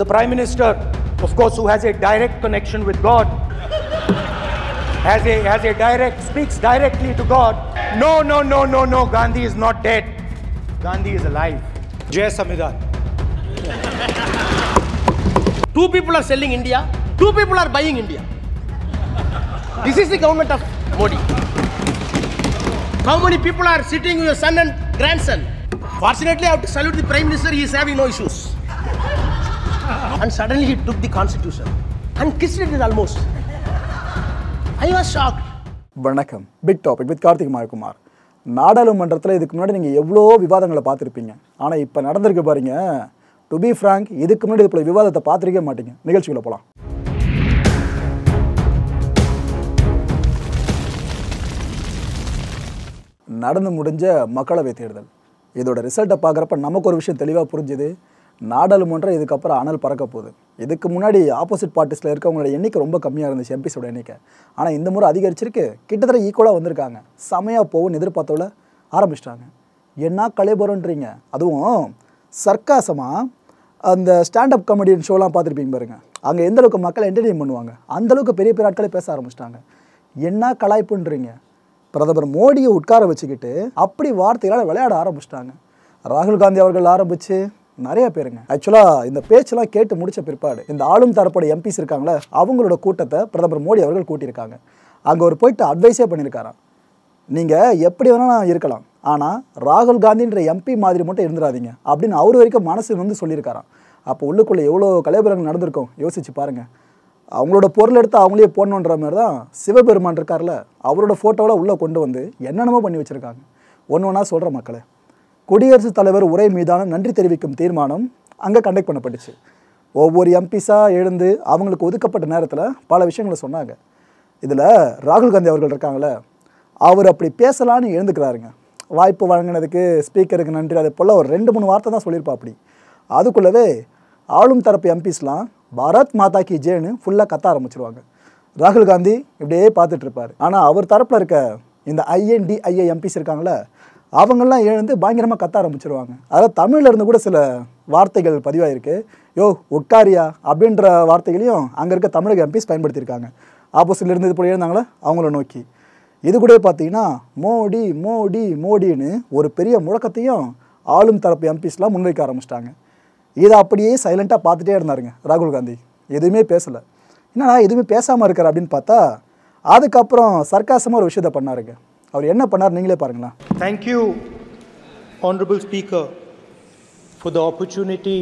the Prime Minister, of course, who has a direct connection with God, has a, has a direct, speaks directly to God. No, no, no, no, no, Gandhi is not dead. Gandhi is alive. Jai Samvidhan. Two people are selling India, two people are buying India. This is the government of Modi. How many people are sitting with your son and grandson? Fortunately, I have to salute the Prime Minister, he is having no issues. and suddenly he took the constitution and kissed it almost. I was shocked. வணக்கம் big topic with Karthik Mayakumar நாடாளுமன்றத்தில் இதுக்கு முன்னாடி நீங்கள் எவ்வளோ விவாதங்களை பார்த்துருப்பீங்க ஆனால் இப்போ நடந்திருக்கு பாருங்க டு பி ஃப்ராங்க் இதுக்கு முன்னாடி இது போல விவாதத்தை பார்த்துருக்கே மாட்டீங்க நிகழ்ச்சிக்குள்ள போகலாம் நடந்து முடிஞ்ச மக்களவைத் தேர்தல் இதோட ரிசல்ட்டை பார்க்குறப்ப நமக்கு ஒரு விஷயம் தெளிவாக புரிஞ்சுது நாடாளுமன்றம் இதுக்கப்புறம் அனல் பறக்க போகுது இதுக்கு முன்னாடி ஆப்போசிட் பார்ட்டிஸில் இருக்கவங்களோட எண்ணிக்கை ரொம்ப கம்மியாக இருந்துச்சு எம்பிஸோட எண்ணிக்கை ஆனால் இந்த முறை அதிகரிச்சிருக்கு கிட்டத்தட்ட ஈக்குவலாக வந்திருக்காங்க செமையாக போகும்னு எதிர்பார்த்தோட ஆரம்பிச்சிட்டாங்க என்ன கலைபுரன்றீங்க அதுவும் சர்க்காசமாக அந்த ஸ்டாண்டப் காமெடியன் ஷோலாம் பார்த்துருப்பீங்க பாருங்க அங்கே எந்த அளவுக்கு மக்கள் என்டர்டெயின் பண்ணுவாங்க அந்த அளவுக்கு பெரிய பெரிய ஆட்களே பேச ஆரம்பிச்சிட்டாங்க என்ன கலாய்ப்புன்றீங்க பிரதமர் மோடியை உட்கார வச்சுக்கிட்டு அப்படி வார்த்தைகளால் விளையாட ஆரம்பிச்சிட்டாங்க ராகுல் காந்தி அவர்கள் ஆரம்பித்து நிறைய பேருங்க ஆக்சுவலாக இந்த பேச்செல்லாம் கேட்டு முடிச்ச பிற்பாடு இந்த ஆளும் தரப்போட எம்பிஸ் இருக்காங்களே அவங்களோட கூட்டத்தை பிரதமர் மோடி அவர்கள் கூட்டியிருக்காங்க அங்கே ஒரு போயிட்டு அட்வைஸே பண்ணியிருக்காராம் நீங்கள் எப்படி வேணால் இருக்கலாம் ஆனால் ராகுல் காந்தின்ற எம்பி மாதிரி மட்டும் இருந்துடாதீங்க அப்படின்னு அவர் வரைக்கும் மனசு வந்து சொல்லியிருக்காராம் அப்போ உள்ளுக்குள்ளே எவ்வளோ கலைபுரங்கள் நடந்திருக்கும் யோசிச்சு பாருங்கள் அவங்களோட பொருள் எடுத்து அவங்களே போடணுன்ற மாதிரி தான் சிவபெருமான் இருக்கார்ல அவரோட ஃபோட்டோவில் உள்ளே கொண்டு வந்து என்னென்னமோ பண்ணி வச்சுருக்காங்க ஒன்று ஒன்றா சொல்கிற மக்களே குடியரசுத் தலைவர் உரை மீதான நன்றி தெரிவிக்கும் தீர்மானம் அங்கே கண்டக்ட் பண்ணப்பட்டுச்சு ஒவ்வொரு எம்பிஸாக எழுந்து அவங்களுக்கு ஒதுக்கப்பட்ட நேரத்தில் பல விஷயங்களை சொன்னாங்க இதில் ராகுல் காந்தி அவர்கள் இருக்காங்களே அவர் அப்படி பேசலான்னு எழுந்துக்கிறாருங்க வாய்ப்பு வழங்கினதுக்கு ஸ்பீக்கருக்கு நன்றி அதே போல் ஒரு ரெண்டு மூணு வார்த்தை தான் சொல்லியிருப்பா அப்படி அதுக்குள்ளவே ஆளும் தரப்பு எம்பிஸ்லாம் பாரத் மாதா கி ஜேன்னு ஃபுல்லாக கத்த ஆரம்பிச்சிருவாங்க ராகுல் காந்தி இப்படியே பார்த்துட்டு இருப்பார் ஆனால் அவர் தரப்பில் இருக்க இந்த ஐஎன்டிஐஏ எம்பிஸ் இருக்காங்களே அவங்கெல்லாம் எழுந்து பயங்கரமாக கத்த ஆரம்பிச்சிருவாங்க அதாவது தமிழ்ல இருந்து கூட சில வார்த்தைகள் பதிவாயிருக்கு யோ உட்காரியா அப்படின்ற வார்த்தைகளையும் அங்கே இருக்க தமிழக எம்பிஸ் பயன்படுத்தியிருக்காங்க ஆப்போசிட்ல இருந்து இது போல எழுந்தாங்களே அவங்கள நோக்கி இது கூட பார்த்தீங்கன்னா மோடி மோடி மோடின்னு ஒரு பெரிய முழக்கத்தையும் ஆளும் தரப்பு எம்பிஸ்லாம் முன்வைக்க ஆரம்பிச்சிட்டாங்க இதை அப்படியே சைலண்ட்டாக பார்த்துட்டே இருந்தாருங்க ராகுல் காந்தி எதுவுமே பேசலை என்னடா எதுவுமே பேசாமல் இருக்கார் அப்படின்னு பார்த்தா அதுக்கப்புறம் சர்க்காசமாக ஒரு விஷயத்த பண்ணாருங்க அவர் என்ன பண்ணார் நீங்களே பாருங்களேன் Thank you, Honorable Speaker, for the opportunity.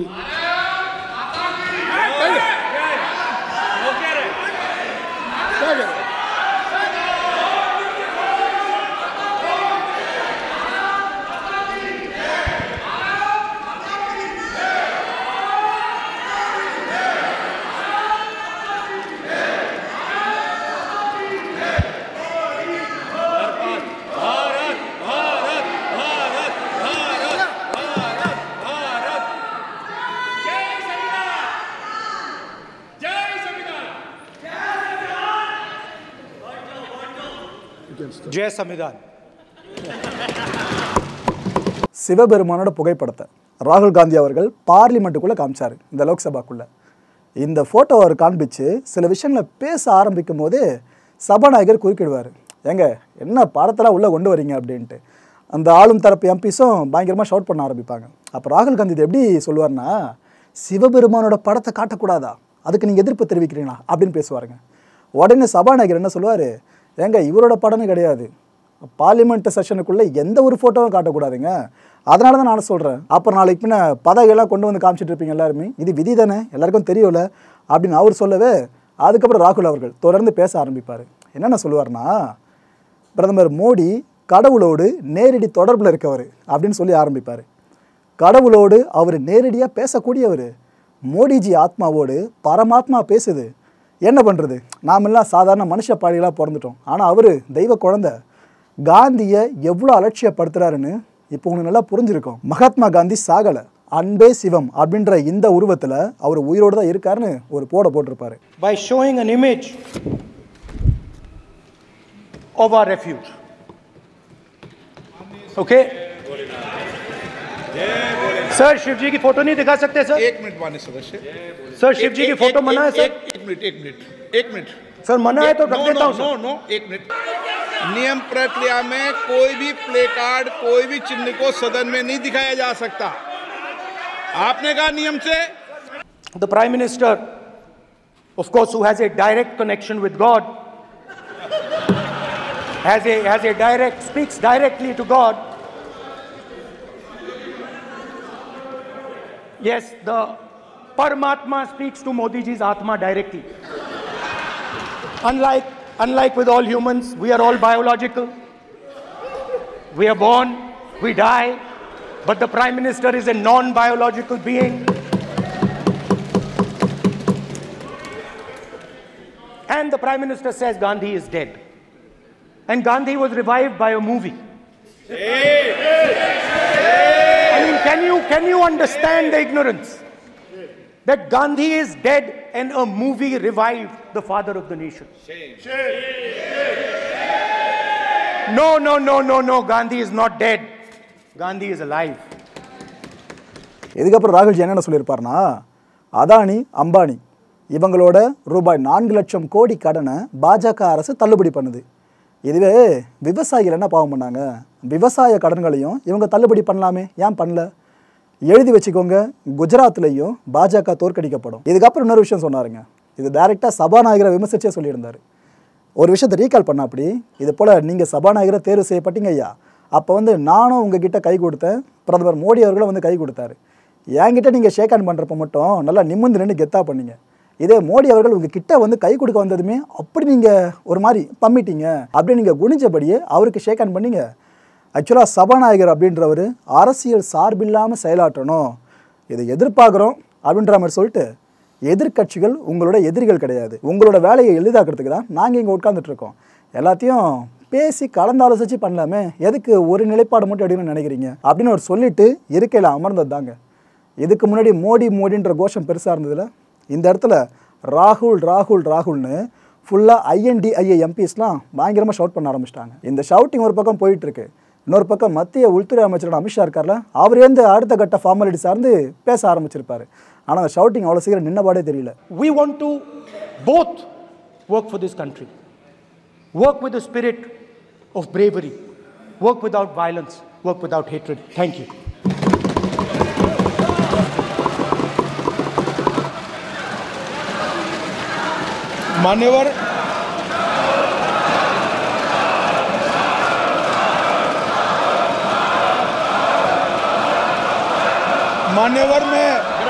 Jai Samvidhan. சிவபெருமானோட புகைப்படத்தை ராகுல் காந்தி அவர்கள் பார்லிமெண்ட்டுக்குள்ளே காமிச்சார் இந்த லோக்சபாக்குள்ளே இந்த ஃபோட்டோ அவர் காண்பிச்சு சில விஷயங்களை பேச ஆரம்பிக்கும் போது சபாநாயகர் குறுக்கிடுவார் ஏங்க என்ன படத்தெல்லாம் உள்ளே கொண்டு வரீங்க அப்படின்ட்டு அந்த ஆளும் தரப்பு எம்பிஸும் பயங்கரமாக ஷவுட் பண்ண ஆரம்பிப்பாங்க அப்போ ராகுல் காந்தி இது எப்படி சொல்லுவார்னா சிவபெருமானோட படத்தை காட்டக்கூடாதா அதுக்கு நீங்கள் எதிர்ப்பு தெரிவிக்கிறீங்களா அப்படின்னு பேசுவாருங்க உடனே சபாநாயகர் என்ன சொல்லுவார் ஏங்க இவரோட படம்னு கிடையாது பார்லிமெண்ட் செஷனுக்குள்ளே எந்த ஒரு ஃபோட்டோவும் காட்டக்கூடாதுங்க அதனால தான் நான் சொல்கிறேன் அப்புறம் நாளைக்கு பின்ன பதவியெல்லாம் கொண்டு வந்து காமிச்சிட்டு இருப்பீங்க எல்லாருமே இது விதி தானே எல்லாருக்கும் தெரியும்ல அப்படின்னு அவர் சொல்லவே அதுக்கப்புறம் ராகுல் அவர்கள் தொடர்ந்து பேச ஆரம்பிப்பார் என்னென்ன சொல்லுவார்னா பிரதமர் மோடி கடவுளோடு நேரடி தொடர்பில் இருக்கவர் அப்படின்னு சொல்லி ஆரம்பிப்பார் கடவுளோடு அவர் நேரடியாக பேசக்கூடியவர் மோடிஜி ஆத்மாவோடு பரமாத்மா பேசுது என்ன பண்ணுறது நாமெல்லாம் சாதாரண மனுஷ பாடிகளாக பிறந்துட்டோம் ஆனால் அவர் தெய்வ குழந்தை காந்தியை எவ்வளோ அலட்சியப்படுத்துறாருன்னு இப்போ உங்களுக்கு நல்லா புரிஞ்சிருக்கும் மகாத்மா காந்தி சாகலை அன்பே சிவம் அப்படின்ற இந்த உருவத்தில் அவர் உயிரோடு தான் இருக்காருன்னு ஒரு போட போட்டிருப்பாரு by showing an image of our refuge. Okay? Sir Shiv ji की फोटो नहीं दिखा सकते सर एक मिनट मान्य सदस्य सर शिव जी की एक- फोटो एक- मना है एक- सर एक एक मिनट एक मिनट एक मिनट सर मना है तो नो, रख देता नो, हूं नो सर नो एक मिनट नियम प्रक्रिया में कोई भी प्ले कार्ड कोई भी चिन्ह को सदन में नहीं दिखाया जा सकता आपने कहा नियम से The Prime Minister, of course, who has a direct connection with God, has a, has a direct, speaks directly to God. Yes, the Paramatma speaks to Modi ji's Atma directly. Unlike, unlike with all humans, we are all biological. We are born, we die, but the Prime Minister is a non biological being. And the Prime Minister says Gandhi is dead. And Gandhi was revived by a movie. I mean, can you, can you understand the ignorance? That Gandhi is dead and a movie revived the father of the nation. No, no, no, no, no. Gandhi is not dead. Gandhi is alive. இதுக்கப்புறம் ராகுல்ஜி என்னென்ன சொல்லியிருப்பாருன்னா அதானி அம்பானி இவங்களோட ரூபாய் நான்கு லட்சம் கோடி கடனை பாஜக அரசு தள்ளுபடி பண்ணுது இதுவே விவசாயிகள் என்ன பாவம் பண்ணாங்க விவசாய கடன்களையும் இவங்க தள்ளுபடி பண்ணலாமே ஏன் பண்ணல எழுதி வச்சுக்கோங்க குஜராத்லேயும் பாஜக தோற்கடிக்கப்படும் இதுக்கப்புறம் இன்னொரு விஷயம் சொன்னாருங்க இது டைரெக்டாக சபாநாயகரை விமர்சிச்சே சொல்லியிருந்தாரு ஒரு விஷயத்தை ரீகால் பண்ண அப்படி இது போல் நீங்கள் சபாநாயகரை தேர்வு செய்யப்பட்டீங்க ஐயா அப்போ வந்து நானும் உங்ககிட்ட கை கொடுத்தேன் பிரதமர் மோடி அவர்களும் வந்து கை கொடுத்தாரு என்கிட்ட நீங்கள் ஷேக் ஹேண்ட் பண்ணுறப்ப மட்டும் நல்லா நிமிர்ந்து நின்று கெத்தா பண்ணீங்க இதே மோடி அவர்கள் உங்கள் கிட்ட வந்து கை கொடுக்க வந்ததுமே அப்படி நீங்கள் ஒரு மாதிரி பம்மிட்டீங்க அப்படி நீங்கள் குனிஞ்சபடியே அவருக்கு ஷேக் ஹேண்ட் பண்ணீங்க ஆக்சுவலாக சபாநாயகர் அப்படின்றவர் அரசியல் சார்பில்லாமல் செயலாற்றணும் இதை எதிர்பார்க்குறோம் அப்படின்ற மாதிரி சொல்லிட்டு எதிர்க்கட்சிகள் உங்களோட எதிரிகள் கிடையாது உங்களோட வேலையை எளிதாக்குறதுக்கு தான் நாங்கள் இங்கே உட்கார்ந்துட்டு இருக்கோம் எல்லாத்தையும் பேசி கலந்தாலோசிச்சு பண்ணலாமே எதுக்கு ஒரு நிலைப்பாடு மட்டும் எடுக்கணும்னு நினைக்கிறீங்க அப்படின்னு அவர் சொல்லிட்டு இருக்கையில் அமர்ந்தது தாங்க இதுக்கு முன்னாடி மோடி மோடின்ற கோஷம் பெருசாக இருந்ததில் இந்த இடத்துல ராகுல் ராகுல் ராகுல்னு ஃபுல்லாக ஐஎன்டிஐஏ எம்பிஸ்லாம் பயங்கரமாக ஷவுட் பண்ண ஆரம்பிச்சிட்டாங்க இந்த ஷவுட்டிங் ஒரு பக்கம் போயிட்டு இருக்கு இன்னொரு பக்கம் மத்திய உள்துறை அமைச்சரான அமித்ஷா இருக்கார்ல அவர் வந்து அடுத்த கட்ட ஃபார்மாலிட்டி சார்ந்து பேச ஆரம்பிச்சிருப்பாரு ஆனால் அந்த ஷவுட்டிங் அவ்வளோ சீக்கிரம் நின்னபாடே தெரியல We want to both work for this country, work with the spirit of bravery, work without violence, work without hatred. Thank you. मान्यवर मान्यवर में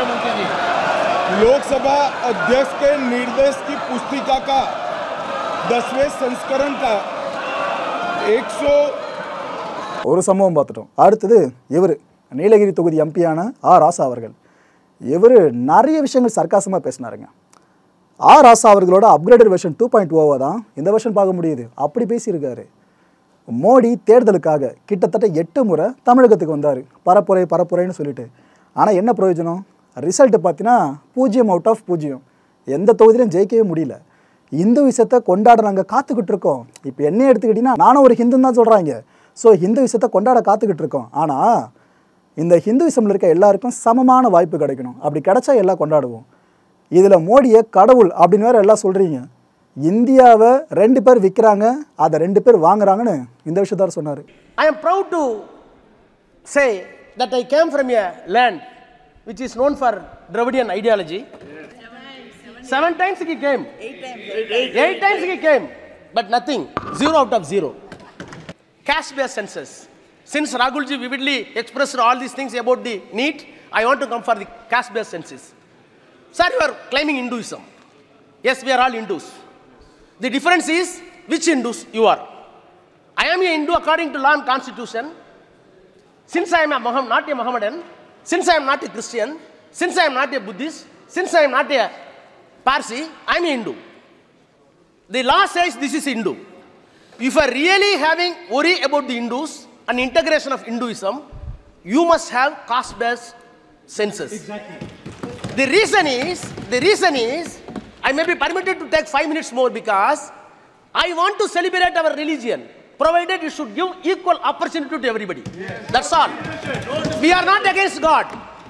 लोकसभा अध्यक्ष के निर्देश की पुस्तिका का दसवें संस्करण का 100 ஒரு சம்பவம் பார்த்துட்டோம் அடுத்தது இவர் நீலகிரி தொகுதி எம்பியான ஆர் ராசா அவர்கள் இவர் நிறைய விஷயங்கள் சர்க்காசமாக பேசினாருங்க ஆர் ராசா அவர்களோட அப்கிரேடட் வெர்ஷன் டூ பாயிண்ட் ஓவை தான் இந்த வெர்ஷன் பார்க்க முடியுது அப்படி பேசியிருக்காரு மோடி தேர்தலுக்காக கிட்டத்தட்ட எட்டு முறை தமிழகத்துக்கு வந்தார் பரப்புரை பரப்புரைன்னு சொல்லிட்டு ஆனால் என்ன பிரயோஜனம் ரிசல்ட்டு பார்த்தீங்கன்னா பூஜ்ஜியம் அவுட் ஆஃப் பூஜ்ஜியம் எந்த தொகுதியிலும் ஜெயிக்கவே முடியல இந்து விஷயத்தை கொண்டாட நாங்கள் காத்துக்கிட்டு இருக்கோம் இப்போ என்ன எடுத்துக்கிட்டிங்கன்னா நானும் ஒரு ஹிந்துன்னு தான் சொல்கிறாங்க ஸோ ஹிந்து விஷயத்தை கொண்டாட காத்துக்கிட்டு இருக்கோம் ஆனால் இந்த ஹிந்துவிசமில் இருக்க எல்லாருக்கும் சமமான வாய்ப்பு கிடைக்கணும் அப்படி கிடைச்சா எல்லாம் கொண்டாடுவோம் இதில் மோடியை கடவுள் அப்படின்னு வேற எல்லாம் சொல்கிறீங்க இந்தியாவை ரெண்டு பேர் விற்கிறாங்க அதை ரெண்டு பேர் வாங்குறாங்கன்னு இந்த விஷயத்தார் சொன்னார் I am proud to say that I came from a land which is known for Dravidian ideology. Seven times he came. Eight times. he came. But nothing. Zero out of zero. Caste-based census. Since Rahulji vividly expressed all these things about the need, I want to come for the caste-based census. Sir, you are claiming Hinduism. Yes, we are all Hindus. The difference is which Hindus you are. I am a Hindu according to law and constitution. Since I am a Moham, not a Mohammedan, since I am not a Christian, since I am not a Buddhist, since I am not a Parsi, I am a Hindu. The law says this is Hindu. If you are really having worry about the Hindus and integration of Hinduism, you must have caste-based census. The reason is, the reason is, I may be permitted to take five minutes more because I want to celebrate our religion, provided it should give equal opportunity to everybody. That's all. We are not against God.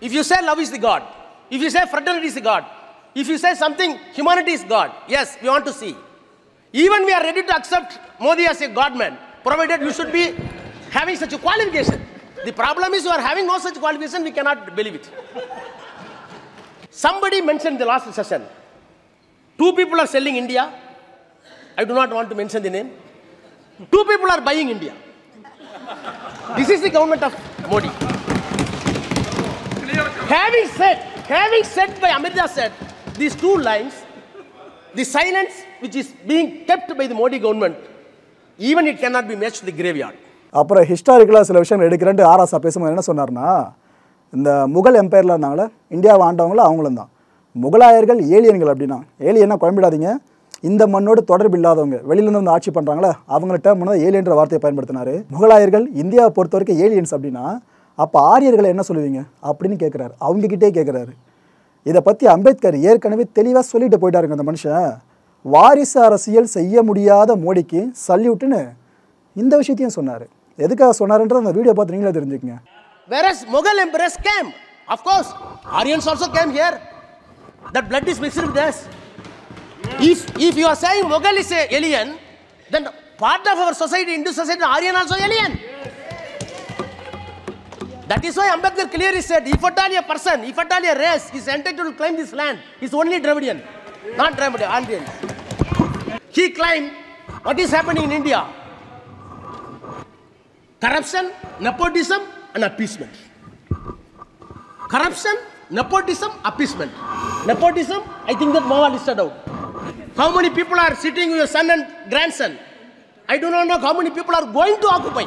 If you say love is the God, if you say fraternity is the God, if you say something, humanity is God, yes, we want to see. Even we are ready to accept Modi as a godman, provided you should be having such a qualification. The problem is you are having no such qualification, we cannot believe it. Somebody mentioned in the last session, two people are selling India. I do not want to mention the name. Two people are buying India. This is the government of Modi. Having said, having said by Amrita said, these two lines, the silence which is being kept by the Modi government, even it cannot be matched to the graveyard. அப்புறம் ஹிஸ்டாரிக்கலாக சில விஷயங்கள் எடுக்கிறேன்ட்டு ஆராசா பேசும்போது என்ன சொன்னார்னா இந்த முகல் எம்பையரில் இருந்தாங்களே இந்தியாவை ஆண்டவங்களும் அவங்களும் தான் முகலாயர்கள் ஏலியன்கள் அப்படின்னா ஏலியன்னா குழம்பிடாதீங்க இந்த மண்ணோடு தொடர்பு இல்லாதவங்க வெளியிலேருந்து வந்து ஆட்சி பண்ணுறாங்களே அவங்கள டேர்ம் பண்ண ஏலியன்ற வார்த்தையை பயன்படுத்தினாரு முகலாயர்கள் இந்தியாவை பொறுத்த வரைக்கும் ஏலியன்ஸ் அப்படின்னா அப்போ ஆரியர்களை என்ன சொல்லுவீங்க அப்படின்னு கேட்குறாரு அவங்கக்கிட்டே கேட்குறாரு இதை பற்றி அம்பேத்கர் ஏற்கனவே தெளிவாக சொல்லிட்டு போயிட்டாருங்க அந்த மனுஷன் வாரிசு அரசியல் செய்ய முடியாத மோடிக்கு சல்யூட்டுன்னு இந்த விஷயத்தையும் சொன்னார் எதுக்காக சொன்னாருன்றது அந்த வீடியோ பார்த்து நீங்களே தெரிஞ்சுக்கங்க Whereas Mughal emperors came. Of course, Aryans also came here. That blood is mixed with us. If, if you are saying Mughal is a alien, then part of our society, Hindu society, Aryan also alien. That is why Ambedkar clearly said, if at all a person, if at all a race is entitled to claim this land, is only Dravidian, not Dravidian, Aryan. He claimed what is happening in India corruption, nepotism, and appeasement. Corruption, nepotism, appeasement. Nepotism, I think that Mava listed out. How many people are sitting with your son and grandson? I do not know how many people are going to occupy.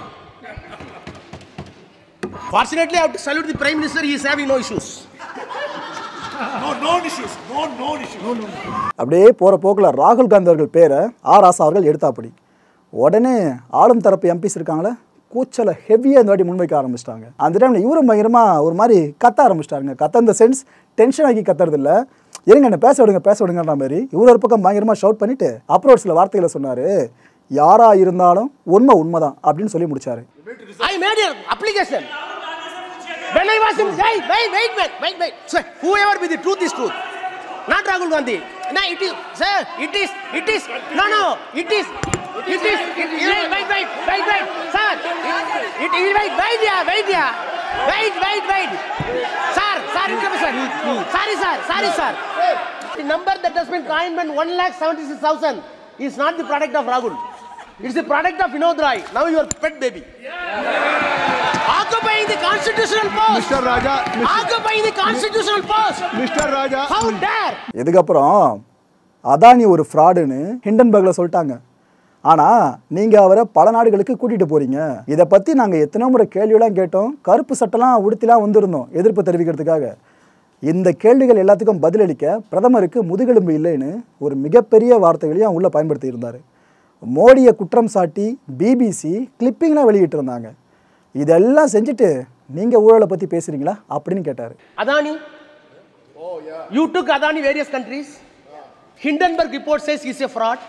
Fortunately, I have to salute the Prime Minister, he is having no issues. No, no issues. No, no issues. No, no. அப்படியே போகிற போக்கில் ராகுல் காந்தி அவர்கள் பேரை R ஆசா அவர்கள் எடுத்தாப்படி உடனே ஆளும் தரப்பு எம்பிஸ் இருக்காங்களே கூச்சலை ஹெவியாக இந்த வாட்டி முன்வைக்க ஆரம்பிச்சிட்டாங்க அந்த டைமில் இவரும் பயங்கரமாக ஒரு மாதிரி கத்த ஆரம்பிச்சிட்டாருங்க கத்த இந்த சென்ஸ் டென்ஷன் ஆக்கி கத்துறது இல்ல இருங்க என்ன பேச விடுங்க பேச விடுங்கன்ற மாதிரி இவர் ஒரு பக்கம் பயங்கரமாக ஷவுட் பண்ணிட்டு அப்புறம் ஒரு சில வார்த்தைகளை சொன்னார் யாரா இருந்தாலும் உண்மை உண்மைதான் அப்படின்னு சொல்லி முடிச்சாரு I made an application. When I was in, wait, wait, wait, wait, wait, wait. Sir, whoever be the truth is truth. Not Rahul Gandhi. No, it is, sir, it is, it is, no, no, it is, it is, it, wait, wait, wait, wait, wait, sir, it, it, it, wait, wait, yeah, wait, yeah, wait, wait, wait. Sir, sir, interrupt, sir. Sorry, sir, sorry, sir. The number that has been coined when 1 lakh 76,000 is not the product of Rahul. It's the product of Vinod Rai. Now your pet baby. Occupying the constitutional post. Mr. Raja, Mr. Occupying the constitutional post. Mr. Raja, How dare? இதுக்கப்புறம் அதானி ஒரு ஃப்ராடுன்னு ஹிண்டன்பர்கில் சொல்லிட்டாங்க ஆனால் நீங்கள் அவரை பல நாடுகளுக்கு கூட்டிகிட்டு போகிறீங்க இதை பற்றி நாங்கள் எத்தனை முறை கேள்வியெல்லாம் கேட்டோம் கருப்பு சட்டெல்லாம் உடுத்திலாம் வந்திருந்தோம் எதிர்ப்பு தெரிவிக்கிறதுக்காக இந்த கேள்விகள் எல்லாத்துக்கும் பதிலளிக்க பிரதமருக்கு முதுகெலும்பு இல்லைன்னு ஒரு மிகப்பெரிய வார்த்தைகளையும் உள்ளே பயன்படுத்தி இருந்தார் மோடியை குற்றம் சாட்டி பிபிசி கிளிப்பிங்லாம் வெளியிட்டிருந்தாங்க இதெல்லாம் செஞ்சுட்டு நீங்கள் ஊழலை பற்றி பேசுகிறீங்களா அப்படின்னு கேட்டார் Adani. You took Adani various countries. Hindenburg report says he's a fraud.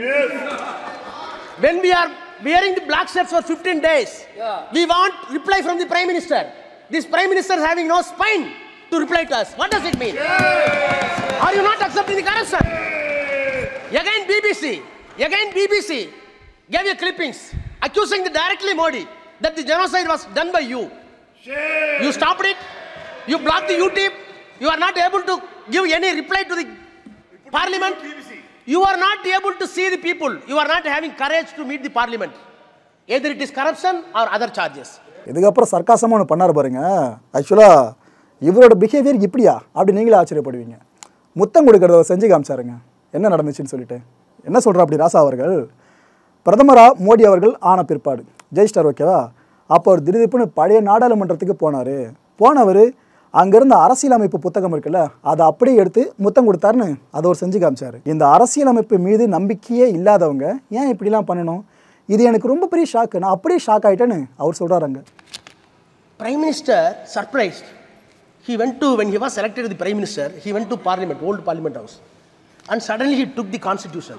When we are wearing the black shirts for 15 days, we want reply from the Prime Minister. This Prime Minister is having no spine to reply to us. What does it mean? Are you not accepting the corruption? Again BBC, again BBC gave you clippings accusing the directly Modi that the genocide was done by you. You stopped it. You blocked the YouTube. You are not able to give any reply to the parliament. You are not able to see the people. You are not having courage to meet the parliament. Either it is corruption or other charges. இதுக்கப்புறம் சர்க்காசமாக ஒன்று பண்ணார் பாருங்க ஆக்சுவலாக இவரோட behaviour இப்படியா அப்படி நீங்களே ஆச்சரியப்படுவீங்க முத்தம் கொடுக்கறத அவர் செஞ்சு காமிச்சாருங்க என்ன நடந்துச்சுன்னு சொல்லிட்டு என்ன சொல்கிறா அப்படி ராசா அவர்கள் பிரதமராக மோடி அவர்கள் ஆன பிற்பாடு ஜெயிஸ்டார் ஓகேவா அப்போ அவர் திடீர்னு பழைய நாடாளுமன்றத்துக்கு போனார் போனவர் அங்கேருந்த அரசியலமைப்பு புத்தகம் இருக்குல்ல அதை அப்படியே எடுத்து முத்தம் கொடுத்தாருன்னு அதை அவர் செஞ்சு காமிச்சார் இந்த அரசியலமைப்பு மீது நம்பிக்கையே இல்லாதவங்க ஏன் இப்படிலாம் பண்ணணும் இது எனக்கு ரொம்ப பெரிய ஷாக்கு நான் அப்படியே ஷாக் ஆகிட்டேன்னு அவர் சொல்கிறாருங்க Prime Minister surprised. He went to, when he was selected as the Prime Minister, he went to Parliament, old Parliament House. And suddenly he took the Constitution.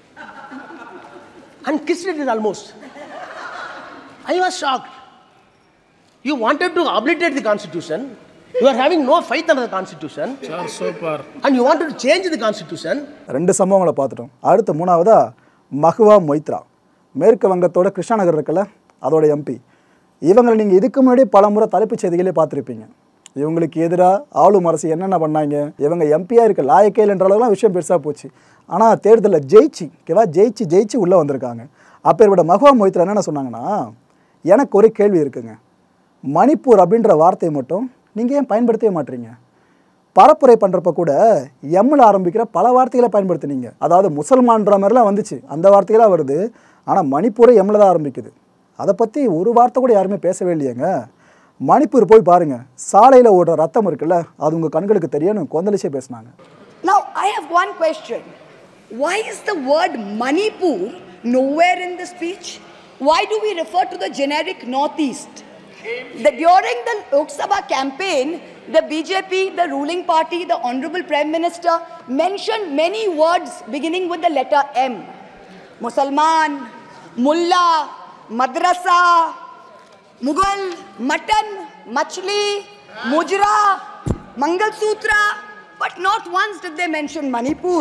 And kissed it almost. I was shocked. You wanted to obliterate the Constitution. You are having no faith in the constitution. And you wanted to change the constitution. ரெண்டு சம்பவங்களை பார்த்துட்டோம் அடுத்து மூணாவதா மஹுவா மொய்த்ரா மேற்கு வங்கத்தோட கிருஷ்ணா நகர் இருக்குல்ல அதோட MP இவங்களை நீங்கள் இதுக்கு முன்னாடி பல முறை தலைப்புச் செய்திகளே பார்த்துருப்பீங்க இவங்களுக்கு எதிராக ஆளும் அரசு என்னென்ன பண்ணாங்க இவங்க எம்பியாக இருக்க லாயக்கே இல்லைன்ற அளவுலாம் விஷயம் பெருசாக போச்சு ஆனால் தேர்தலில் ஜெயிச்சு ஓகேவா ஜெயிச்சு ஜெயிச்சு உள்ளே வந்திருக்காங்க அப்பேற்பட்ட மஹுவா மொய்த்ரா என்னென்ன சொன்னாங்கன்னா எனக்கு ஒரு கேள்வி இருக்குங்க மணிப்பூர் அப்படின்ற வார்த்தையை மட்டும் நீங்கள் ஏன் பயன்படுத்தவே மாட்டீங்க பரப்புரை பண்ணுறப்ப கூட எம்மில் ஆரம்பிக்கிற பல வார்த்தைகளை பயன்படுத்துனீங்க அதாவது முசல்மான்ற மாதிரிலாம் வந்துச்சு அந்த வார்த்தைகளாக வருது ஆனால் மணிப்பூரை எம்மில் தான் ஆரம்பிக்குது அதை பற்றி ஒரு வார்த்தை கூட யாருமே பேசவே இல்லையேங்க மணிப்பூர் போய் பாருங்க சாலையில் ஓடுற ரத்தம் இருக்குல்ல அது உங்கள் கண்களுக்கு தெரியும்னு கொந்தளிச்சே பேசுனாங்க Now, I have one question. Why is the word Manipur nowhere in the speech? Why do we refer to the generic Northeast? The, during the Lok Sabha campaign, the BJP, the ruling party, the Honorable Prime Minister mentioned many words beginning with the letter M. Musalman, Mullah, Madrasa, Mughal, Mutton, Machli, Mujra, Mangal Sutra, but not once did they mention Manipur.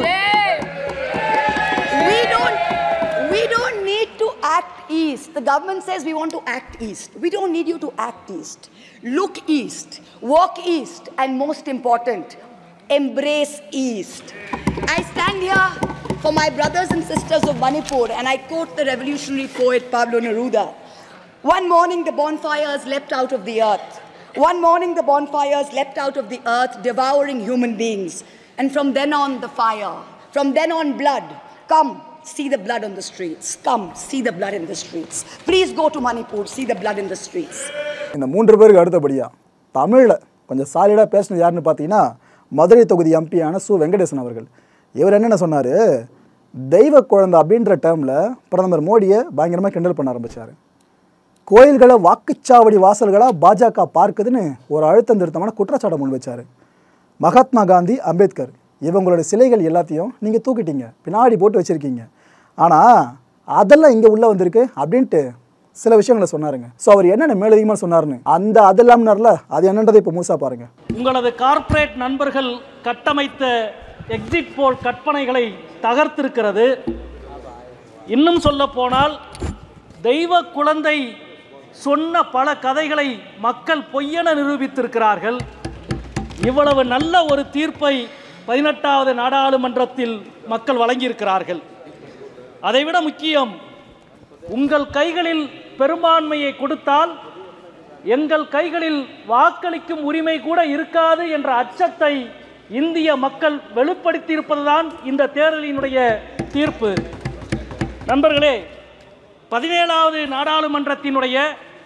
We don't, we don't need to act east. The government says we want to act east. We don't need you to act east. Look east, walk east, and most important, embrace east. I stand here for my brothers and sisters of Manipur, and I quote the revolutionary poet Pablo Neruda. One morning the bonfires leapt out of the earth. One morning the bonfires leapt out of the earth, devouring human beings. And from then on, the fire. From then on, blood. Come, see the blood on the streets. Come, see the blood in the streets. Please go to Manipur, see the blood in the streets. இந்த மூன்று பேருக்கு அடுத்தபடியாக தமிழில் கொஞ்சம் சாலிடாக பேசினது யாருன்னு பார்த்தீங்கன்னா மதுரை தொகுதி எம்பியான சு வெங்கடேசன் அவர்கள் இவர் என்னென்ன சொன்னார் தெய்வ குழந்தை அப்படின்ற டேர்மில் பிரதமர் மோடியை பயங்கரமாக கிண்டல் பண்ண ஆரம்பித்தார் கோயில்களை வாக்குச்சாவடி வாசல்களாக பாஜக பார்க்குதுன்னு ஒரு அழுத்தம் திருத்தமான குற்றச்சாட்டை முன் வச்சார் மகாத்மா காந்தி அம்பேத்கர் இவங்களோட சிலைகள் எல்லாத்தையும் நீங்கள் தூக்கிட்டீங்க பின்னாடி போட்டு வச்சுருக்கீங்க ஆனால் அதெல்லாம் இங்கே உள்ளே வந்திருக்கு அப்படின்ட்டு சில விஷயங்களை சொன்னாருங்க ஸோ அவர் என்னென்ன மேலதிகமாக சொன்னாருன்னு அந்த அதெல்லாம்னார்ல அது என்னன்றதை இப்போ முழுசா பாருங்க உங்களது கார்ப்பரேட் நண்பர்கள் கட்டமைத்த எக்ஸிட் போல் கற்பனைகளை தகர்த்திருக்கிறது இன்னும் சொல்ல போனால் தெய்வ குழந்தை சொன்ன பல கதைகளை மக்கள் பொய்யென நிரூபித்திருக்கிறார்கள் இவ்வளவு நல்ல ஒரு தீர்ப்பை பதினெட்டாவது நாடாளுமன்றத்தில் மக்கள் வழங்கியிருக்கிறார்கள் அதைவிட முக்கியம் உங்கள் கைகளில் பெரும்பான்மையை கொடுத்தால் எங்கள் கைகளில் வாக்களிக்கும் உரிமை கூட இருக்காது என்ற அச்சத்தை இந்திய மக்கள் வெளிப்படுத்தியிருப்பதுதான் இந்த தேர்தலினுடைய தீர்ப்பு நண்பர்களே பதினேழாவது நாடாளுமன்றத்தினுடைய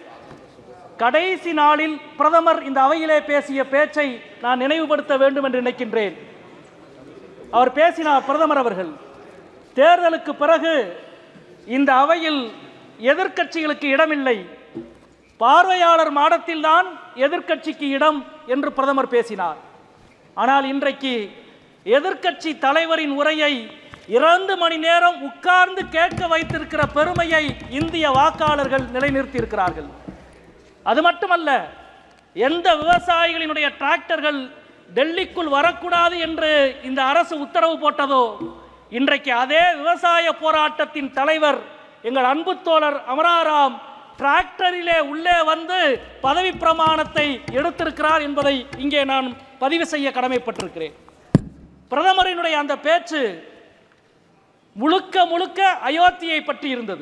கடைசி நாளில் பிரதமர் இந்த அவையிலே பேசிய பேச்சை நான் நினைவுபடுத்த வேண்டும் என்று நினைக்கின்றேன் அவர் பேசினார் பிரதமர் அவர்கள் தேர்தலுக்கு பிறகு இந்த அவையில் எதிர்க்கட்சிகளுக்கு இடமில்லை பார்வையாளர் மாடத்தில்தான் எதிர்க்கட்சிக்கு இடம் என்று பிரதமர் பேசினார் ஆனால் இன்றைக்கு எதிர்க்கட்சி தலைவரின் உரையை இரண்டு மணி நேரம் உட்கார்ந்து கேட்க வைத்திருக்கிற பெருமையை இந்திய வாக்காளர்கள் நிலைநிறுத்தியிருக்கிறார்கள் அது மட்டுமல்ல எந்த விவசாயிகளினுடைய டிராக்டர்கள் டெல்லிக்குள் வரக்கூடாது என்று இந்த அரசு உத்தரவு போட்டதோ இன்றைக்கு அதே விவசாய போராட்டத்தின் தலைவர் எங்கள் அன்பு தோழர் அமராராம் டிராக்டரிலே உள்ளே வந்து பதவி பிரமாணத்தை எடுத்திருக்கிறார் என்பதை இங்கே நான் பதிவு செய்ய கடமைப்பட்டிருக்கிறேன் பிரதமரினுடைய அந்த பேச்சு முழுக்க முழுக்க அயோத்தியை பற்றி இருந்தது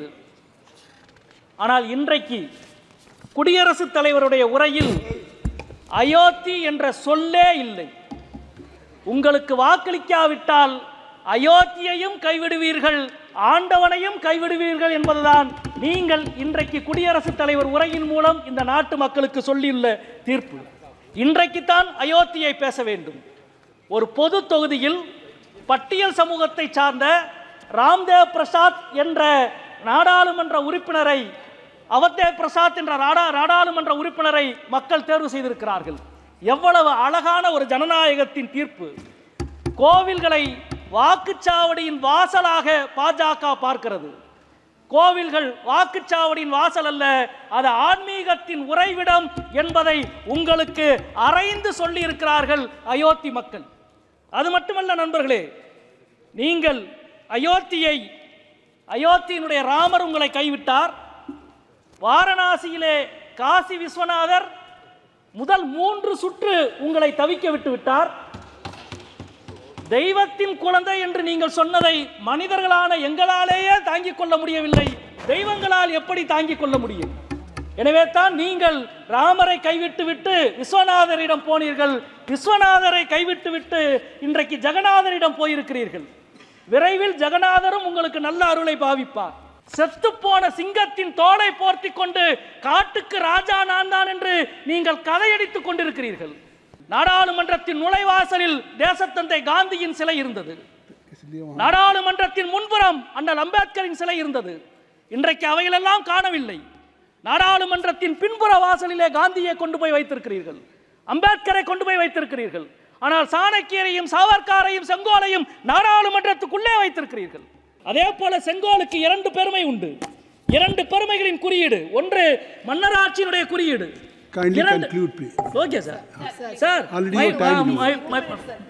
ஆனால் இன்றைக்கு குடியரசுத் தலைவருடைய உரையில் அயோத்தி என்ற சொல்லே இல்லை உங்களுக்கு வாக்களிக்காவிட்டால் அயோத்தியையும் கைவிடுவீர்கள் ஆண்டவனையும் கைவிடுவீர்கள் என்பதுதான் நீங்கள் இன்றைக்கு குடியரசுத் தலைவர் உரையின் மூலம் இந்த நாட்டு மக்களுக்கு சொல்லியுள்ள தீர்ப்பு இன்றைக்குத்தான் அயோத்தியை பேச வேண்டும் ஒரு பொது தொகுதியில் பட்டியல் சமூகத்தை சார்ந்த ராம்தேவ் பிரசாத் என்ற நாடாளுமன்ற உறுப்பினரை அவத்தேவ் பிரசாத் என்ற நாடா நாடாளுமன்ற உறுப்பினரை மக்கள் தேர்வு செய்திருக்கிறார்கள் எவ்வளவு அழகான ஒரு ஜனநாயகத்தின் தீர்ப்பு கோவில்களை வாக்குச்சாவடியின் வாசலாக பாஜக பார்க்கிறது கோவில்கள் வாக்குச்சாவடியின் வாசல் அல்ல அது ஆன்மீகத்தின் உறைவிடம் என்பதை உங்களுக்கு அறைந்து சொல்லி இருக்கிறார்கள் அயோத்தி மக்கள் அது மட்டுமல்ல நண்பர்களே நீங்கள் அயோத்தியை அயோத்தியினுடைய ராமர் உங்களை கைவிட்டார் வாரணாசியிலே காசி விஸ்வநாதர் முதல் மூன்று சுற்று உங்களை தவிக்க விட்டு விட்டார் தெய்வத்தின் குழந்தை என்று நீங்கள் சொன்னதை மனிதர்களான எங்களாலேயே தாங்கிக் கொள்ள முடியவில்லை தெய்வங்களால் எப்படி தாங்கிக் கொள்ள முடியும் எனவே தான் நீங்கள் ராமரை கைவிட்டு விட்டு விஸ்வநாதரிடம் போனீர்கள் விஸ்வநாதரை கைவிட்டு விட்டு இன்றைக்கு ஜெகநாதரிடம் போயிருக்கிறீர்கள் விரைவில் ஜெகநாதரும் உங்களுக்கு நல்ல அருளை பாவிப்பார் செத்துப்போன சிங்கத்தின் தோலை போர்த்தி கொண்டு காட்டுக்கு ராஜா நான் தான் என்று நீங்கள் கதையடித்துக் கொண்டிருக்கிறீர்கள் நாடாளுமன்றத்தின் நுழைவாசலில் தேசத்தந்தை காந்தியின் சிலை இருந்தது நாடாளுமன்றத்தின் முன்புறம் அண்ணல் அம்பேத்கரின் சிலை இருந்தது இன்றைக்கு அவைகளெல்லாம் காணவில்லை நாடாளுமன்றத்தின் பின்புற வாசலிலே காந்தியை கொண்டு போய் வைத்திருக்கிறீர்கள் அம்பேத்கரை கொண்டு போய் வைத்திருக்கிறீர்கள் ஆனால் சாணக்கியரையும் சாவர்காரையும் செங்கோலையும் நாடாளுமன்றத்துக்குள்ளே வைத்திருக்கிறீர்கள் அதே போல செங்கோலுக்கு இரண்டு பெருமை உண்டு இரண்டு பெருமைகளின் குறியீடு ஒன்று மன்னராட்சியினுடைய குறியீடு Kindly இரண்டு- conclude, please. Okay sir sir Already my- your time my- my-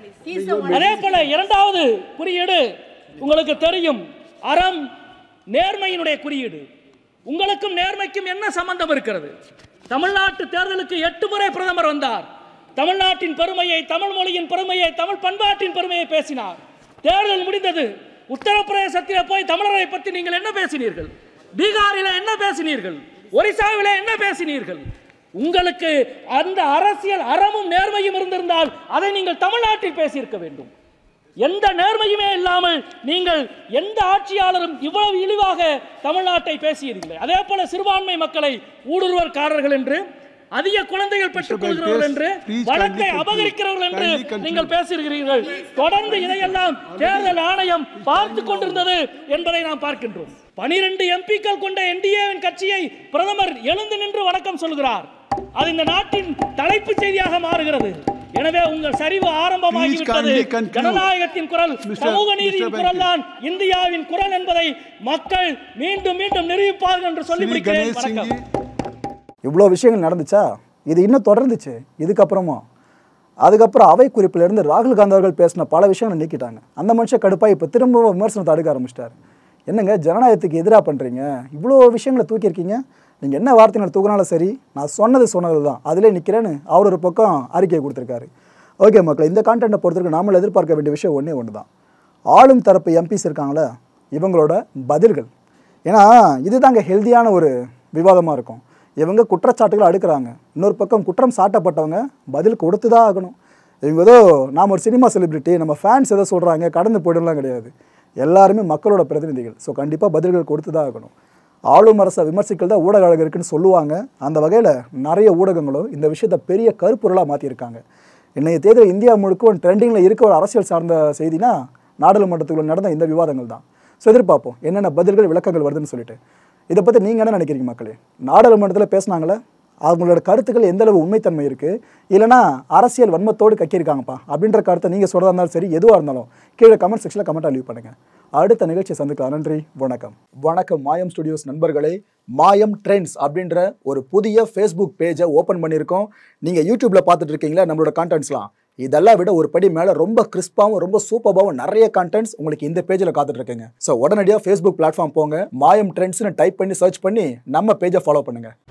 my- அதே போல இரண்டாவது குறியீடு உங்களுக்கு தெரியும் அறம் நேர்மையினுடைய குறியீடு உங்களுக்கும் நேர்மைக்கும் என்ன சம்பந்தம் இருக்கிறது தமிழ்நாட்டு தேர்தலுக்கு எட்டு முறை பிரதமர் வந்தார் தமிழ்நாட்டின் பெருமையை தமிழ் மொழியின் பெருமையை தமிழ் பண்பாட்டின் பெருமையை பேசினார் தேர்தல் முடிந்தது உத்தரப்பிரதேசத்திலே போய் தமிழரை பற்றி நீங்கள் என்ன பேசினீர்கள் பீகாரில என்ன பேசினீர்கள் ஒரிசாவிலே என்ன பேசினீர்கள் உங்களுக்கு அந்த அரசியல் அறமும் நேர்மையும் இருந்திருந்தால் அதை நீங்கள் தமிழ்நாட்டில் பேசியிருக்க வேண்டும் எந்த நேர்மையுமே இல்லாமல் நீங்கள் எந்த ஆட்சியாளரும் இவ்வளவு இழிவாக தமிழ்நாட்டை பேசியதில்லை அதே போல சிறுபான்மை மக்களை ஊடுருவற்காரர்கள் என்று அதிக குழந்தைகள் பெற்றுக் கொள்கிறவர்கள் என்று Please வழக்கை kindly conclude. அபகரிக்கிறவர்கள் என்று Kindly conclude. நீங்கள் பேசுகிறீர்கள் தொடர்ந்து இதையெல்லாம் தேர்தல் ஆணையம் பார்த்து கொண்டிருந்தது என்பதை நாம் பார்க்கின்றோம் பனிரெண்டு எம்பிக்கள் கொண்ட என்டிஏவின் கட்சியை பிரதமர் எழுந்து நின்று வணக்கம் சொல்கிறார் அது இந்த நாட்டின் தலைப்புச் செய்தியாக மாறுகிறது எனவே உங்கள் சரிவு ஆரம்பமாகிவிட்டது kindly conclude. ஜனநாயகத்தின் குரல் Mr. சமூக நீதியின் Mr. குரல் தான் இந்தியாவின் குரல் என்பதை மக்கள் மீண்டும் மீண்டும் நிரூபிப்பார்கள் என்று சொல்லி Sri முடிக்கிறேன் Ganesh Singh வணக்கம் ji. இவ்வளோ விஷயங்கள் நடந்துச்சா இது இன்னும் தொடர்ந்துச்சு இதுக்கப்புறமா அதுக்கப்புறம் அவை குறிப்பிலிருந்து ராகுல் காந்தி அவர்கள் பேசின பல விஷயங்களை நீக்கிட்டாங்க அந்த மனுஷன் கடுப்பாக இப்போ திரும்பவும் விமர்சனத்தை அடுக்க ஆரம்பிச்சிட்டாரு என்னங்க ஜனநாயகத்துக்கு எதிராக பண்ணுறீங்க இவ்வளோ விஷயங்களை தூக்கியிருக்கீங்க நீங்கள் என்ன வார்த்தைகளை தூக்கினாலும் சரி நான் சொன்னது சொன்னது தான் அதிலே நிற்கிறேன்னு அவர் ஒரு பக்கம் அறிக்கையை கொடுத்துருக்காரு ஓகே மக்கள் இந்த கான்டென்ட்டை பொறுத்தவரைக்கும் நாமளும் எதிர்பார்க்க வேண்டிய விஷயம் ஒன்றே ஒன்று தான் ஆளும் தரப்பு எம்பிஸ் இருக்காங்களே இவங்களோட பதில்கள் ஏன்னா இதுதாங்க ஹெல்தியான ஒரு விவாதமாக இருக்கும் இவங்க குற்றச்சாட்டுகள் அடுக்குறாங்க இன்னொரு பக்கம் குற்றம் சாட்டப்பட்டவங்க பதில் கொடுத்து தான் ஆகணும் இவங்க ஏதோ நாம் ஒரு சினிமா செலிபிரிட்டி நம்ம ஃபேன்ஸ் ஏதோ சொல்கிறாங்க கடந்து போயிடலாம் கிடையாது எல்லாருமே மக்களோட பிரதிநிதிகள் ஸோ கண்டிப்பாக பதில்கள் கொடுத்து தான் ஆகணும் ஆளும் அரசை விமர்சிக்கிறது தான் ஊடக அழகு இருக்குன்னு சொல்லுவாங்க அந்த வகையில் நிறைய ஊடகங்களும் இந்த விஷயத்தை பெரிய கருப்பொருளாக மாற்றியிருக்காங்க இன்றைய தேதியில் இந்தியா முழுக்க ஒரு ட்ரெண்டிங்கில் இருக்க ஒரு அரசியல் சார்ந்த செய்தினா நாடாளுமன்றத்துக்குள்ள நடந்த இந்த விவாதங்கள் தான் ஸோ எதிர்பார்ப்போம் என்னென்ன பதில்கள் விளக்கங்கள் வருதுன்னு சொல்லிட்டு இதை பற்றி நீங்கள் என்ன நினைக்கிறீங்க மக்களே நாடாளுமன்றத்தில் பேசுனாங்களே அவங்களோட கருத்துக்கள் எந்த அளவு உண்மைத்தன்மை இருக்குது இல்லைனா அரசியல் வன்மத்தோடு கக்கியிருக்காங்கப்பா அப்படின்ற கருத்தை நீங்கள் சொல்கிறதா இருந்தாலும் சரி எதுவாக இருந்தாலும் கீழே கமெண்ட் செக்ஷனில் கமெண்ட்டாக லீவ் பண்ணுங்கள் அடுத்த நிகழ்ச்சியை சந்திக்கலாம் நன்றி வணக்கம் வணக்கம் மாயம் ஸ்டுடியோஸ் நண்பர்களே மாயம் ட்ரெண்ட்ஸ் அப்படின்ற ஒரு புதிய ஃபேஸ்புக் பேஜை ஓப்பன் பண்ணியிருக்கோம் நீங்கள் யூடியூப்பில் பார்த்துட்டு இருக்கீங்களா நம்மளோட கான்டென்ட்ஸ்லாம் இதெல்லாம் விட ஒரு படி மேலே ரொம்ப கிறிஸ்பாவும் ரொம்ப சூப்பராகவும் நிறைய கான்டென்ட்ஸ் உங்களுக்கு இந்த பேஜில் காத்துட்டு இருக்குங்க ஸோ உடனடியாக ஃபேஸ்புக் பிளாட்ஃபார்ம் போங்க மாயம் ட்ரெண்ட்ஸ்னு டைப் பண்ணி சர்ச் பண்ணி நம்ம பேஜை ஃபாலோ பண்ணுங்க